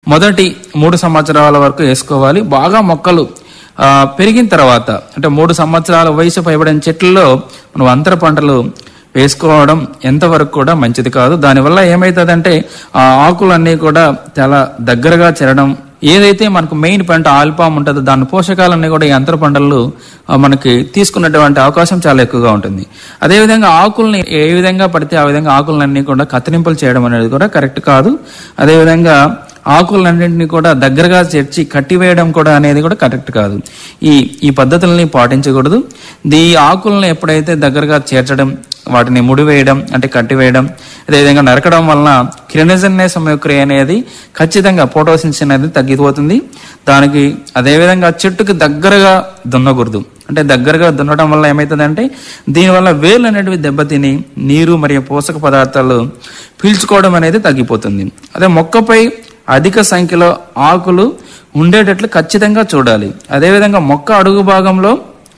మొదటి మూడు సంవత్సరాల వరకు వేసుకోవాలి బాగా మొక్కలు ఆ, పెరిగిన తర్వాత అంటే మూడు సంవత్సరాల వయసు పైబడిన చెట్లలో మనం అంతర పంటలు వేసుకోవడం ఎంతవరకు కూడా మంచిది కాదు దానివల్ల ఏమవుతుందంటే ఆ ఆకులన్నీ కూడా చాలా దగ్గరగా చేరడం ఏదైతే మనకు మెయిన్ పంట ఆల్పామ్ ఉంటుందో దాని పోషకాలన్నీ కూడా ఈ అంతర పంటలు ఆ, మనకి తీసుకున్నటువంటి అవకాశం చాలా ఎక్కువగా ఉంటుంది అదేవిధంగా ఆకుల్ని ఏ విధంగా పడితే ఆ విధంగా ఆకులన్నీ కూడా కత్తిరింపులు చేయడం అనేది కూడా కరెక్ట్ కాదు అదేవిధంగా ఆకులన్నింటినీ కూడా దగ్గరగా చేర్చి కట్టివేయడం కూడా అనేది కూడా కరెక్ట్ కాదు ఈ ఈ పద్ధతుల్ని పాటించకూడదు ఈ ఆకులను ఎప్పుడైతే దగ్గరగా చేర్చడం వాటిని ముడివేయడం అంటే కట్టివేయడం అదేవిధంగా నరకడం వలన కిరణజన్య సమయక్రియ అనేది ఖచ్చితంగా ఫోటోసిన్స్ అనేది తగ్గిపోతుంది దానికి అదేవిధంగా చెట్టుకి దగ్గరగా దున్నకూడదు అంటే దగ్గరగా దున్నడం వల్ల ఏమవుతుందంటే దీనివల్ల వేళ్ళు అనేటివి దెబ్బతిని నీరు మరియు పోషక పదార్థాలు పీల్చుకోవడం అనేది తగ్గిపోతుంది అదే మొక్కపై అధిక సంఖ్యలో ఆకులు ఉండేటట్లు ఖచ్చితంగా చూడాలి అదేవిధంగా మొక్క అడుగు భాగంలో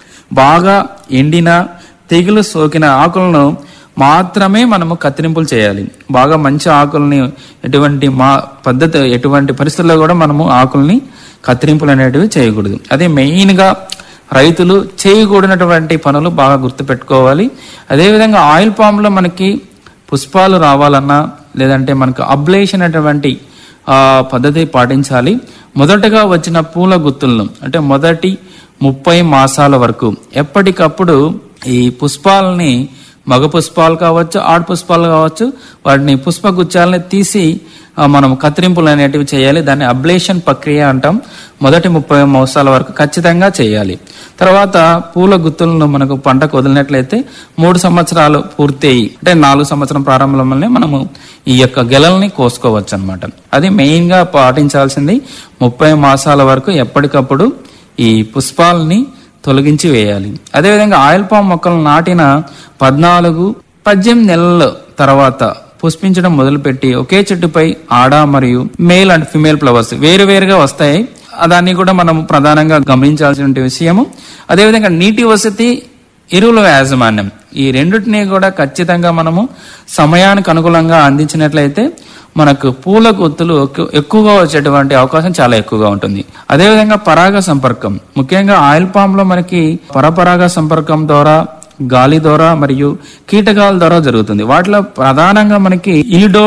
బాగా ఎండిన తెగులు సోకిన ఆకులను మాత్రమే మనము కత్తిరింపులు చేయాలి బాగా మంచి ఆకుల్ని ఎటువంటి మా పద్ధతి ఎటువంటి పరిస్థితుల్లో కూడా మనము ఆకుల్ని కత్తిరింపులు అనేటివి చేయకూడదు అదే మెయిన్గా రైతులు చేయకూడనటువంటి పనులు బాగా గుర్తుపెట్టుకోవాలి అదేవిధంగా ఆయిల్ పామ్లో మనకి పుష్పాలు రావాలన్నా లేదంటే మనకు అబ్లేషన్ అటువంటి ఆ, పద్ధతి పాటించాలి మొదటగా వచ్చిన పూల గుత్తులను అంటే మొదటి ముప్పై మాసాల వరకు ఎప్పటికప్పుడు ఈ పుష్పాలని మగ పుష్పాలు కావచ్చు ఆడ పుష్పాలు కావచ్చు వాటిని పుష్పగుచ్చాలని తీసి ఆ, మనం కత్తిరింపులు అనేటివి చేయాలి దాన్ని అబ్లేషన్ ప్రక్రియ అంటాం మొదటి ముప్పై మాసాల వరకు ఖచ్చితంగా చేయాలి తర్వాత పూల గుత్తులను మనకు పంటకు వదిలినట్లయితే మూడు సంవత్సరాలు పూర్తయి అంటే నాలుగు సంవత్సరం ప్రారంభంలోనే మనము ఈ యొక్క గెలల్ని కోసుకోవచ్చు అనమాట అది మెయిన్ గా పాటించాల్సింది ముప్పై మాసాల వరకు ఎప్పటికప్పుడు ఈ పుష్పాలని తొలగించి వేయాలి అదేవిధంగా ఆయిల్ పామ్ మొక్కలు నాటిన పద్నాలుగు పద్దెనిమిది నెలల తర్వాత పుష్పించడం మొదలుపెట్టి ఒకే చెట్టుపై ఆడ మరియు మేల్ అండ్ ఫిమేల్ ఫ్లవర్స్ వేరు వేరుగా వస్తాయి దాన్ని కూడా మనం ప్రధానంగా గమనించాల్సిన విషయము అదేవిధంగా నీటి వసతి ఎరువుల యాజమాన్యం ఈ రెండింటినీ కూడా ఖచ్చితంగా మనము సమయానికి అనుకూలంగా అందించినట్లయితే మనకు పూల గుత్తులు ఎక్కు- ఎక్కువగా వచ్చేటువంటి అవకాశం చాలా ఎక్కువగా ఉంటుంది అదేవిధంగా పరాగ సంపర్కం ముఖ్యంగా ఆయిల్ పామ్ లో మనకి పరపరాగ సంపర్కం ద్వారా గాలి ద్వారా మరియు కీటకాల ద్వారా జరుగుతుంది వాటిలో ప్రధానంగా మనకి ఇలిడో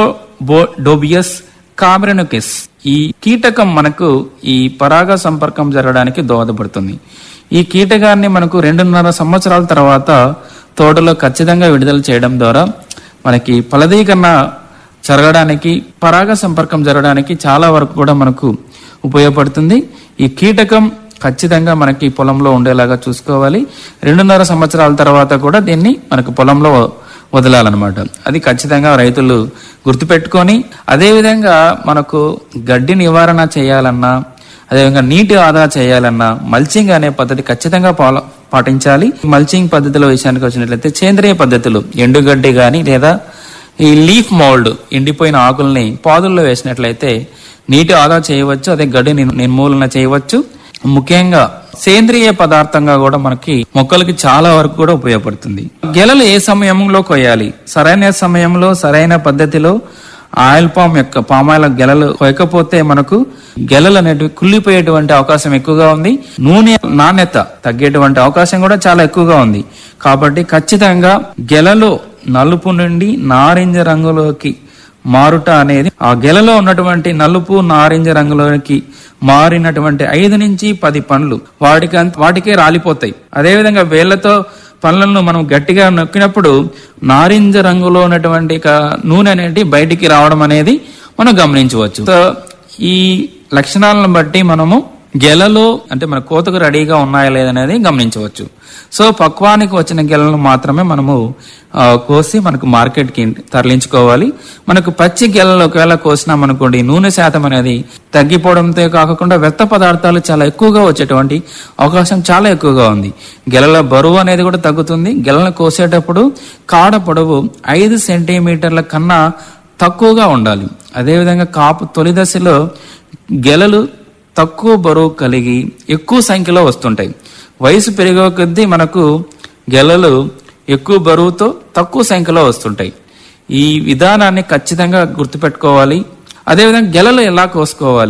డోబియస్ కాబ్రెనుకిస్ ఈ కీటకం మనకు ఈ పరాగ సంపర్కం జరగడానికి దోహదపడుతుంది ఈ కీటకాన్ని మనకు రెండున్నర సంవత్సరాల తర్వాత తోటలో ఖచ్చితంగా విడుదల చేయడం ద్వారా మనకి ఫలదీకరణ జరగడానికి పరాగ సంపర్కం జరగడానికి చాలా వరకు కూడా మనకు ఉపయోగపడుతుంది ఈ కీటకం ఖచ్చితంగా మనకి పొలంలో ఉండేలాగా చూసుకోవాలి రెండున్నర సంవత్సరాల తర్వాత కూడా దీన్ని మనకు పొలంలో వదలాలన్నమాట అది ఖచ్చితంగా రైతులు గుర్తుపెట్టుకొని అదేవిధంగా మనకు గడ్డి నివారణ చేయాలన్నా అదేవిధంగా నీటి ఆదా చేయాలన్నా మల్చింగ్ అనే పద్ధతి ఖచ్చితంగా పాల- పాటించాలి మల్చింగ్ పద్ధతిలో విషయానికి వచ్చినట్లయితే సేంద్రియ పద్ధతులు ఎండుగడ్డి గాని లేదా ఈ లీఫ్ మౌల్డ్ ఎండిపోయిన ఆకుల్ని పాదుల్లో వేసినట్లయితే నీటి ఆదా చేయవచ్చు అదే గడ్డి నిర్- నిర్మూలన చేయవచ్చు ముఖ్యంగా సేంద్రియ పదార్థంగా కూడా మనకి మొక్కలకి చాలా వరకు కూడా ఉపయోగపడుతుంది గెలలు ఏ సమయంలో కొయ్యాలి సరైన సమయంలో సరైన పద్ధతిలో ఆయిల్ పామ్ యొక్క పామాయిల్ గెలలు కొయ్యకపోతే మనకు గెలలు అనేటివి కుళ్ళిపోయేటువంటి అవకాశం ఎక్కువగా ఉంది నూనె నాణ్యత తగ్గేటువంటి అవకాశం కూడా చాలా ఎక్కువగా ఉంది కాబట్టి ఖచ్చితంగా గెలలో నలుపు నుండి నారింజ రంగులోకి మారుట అనేది ఆ గెలలో ఉన్నటువంటి నలుపు నారింజ రంగులోకి మారినటువంటి ఐదు నుంచి పది పండ్లు వాటికి అంత- వాటికే రాలిపోతాయి అదేవిధంగా వేళ్లతో పండ్లను మనం గట్టిగా నొక్కినప్పుడు నారింజ రంగులో ఉన్నటువంటి క- నూనె అనేది బయటికి రావడం అనేది మనం గమనించవచ్చు సో ఈ లక్షణాలను బట్టి మనము గెలలో అంటే మన కోతకు రెడీగా ఉన్నాయా లేదనేది గమనించవచ్చు సో పక్వానికి వచ్చిన గెలను మాత్రమే మనము ఆ, కోసి మనకు మార్కెట్కి తరలించుకోవాలి మనకు పచ్చి గెలలు ఒకవేళ కోసినాం అనుకోండి నూనె శాతం అనేది తగ్గిపోవడంతో కాకుండా వ్యర్థ పదార్థాలు చాలా ఎక్కువగా వచ్చేటువంటి అవకాశం చాలా ఎక్కువగా ఉంది గెలల బరువు అనేది కూడా తగ్గుతుంది గెలను కోసేటప్పుడు కాడ పొడవు ఐదు సెంటీమీటర్ల కన్నా తక్కువగా ఉండాలి అదేవిధంగా కాపు తొలి దశలో గెలలు తక్కువ బరువు కలిగి ఎక్కువ సంఖ్యలో వస్తుంటాయి వయసు పెరిగే కొద్దీ మనకు గెలలు ఎక్కువ బరువుతో తక్కువ సంఖ్యలో వస్తుంటాయి ఈ విధానాన్ని ఖచ్చితంగా గుర్తుపెట్టుకోవాలి అదేవిధంగా గెలలు ఎలా కోసుకోవాలి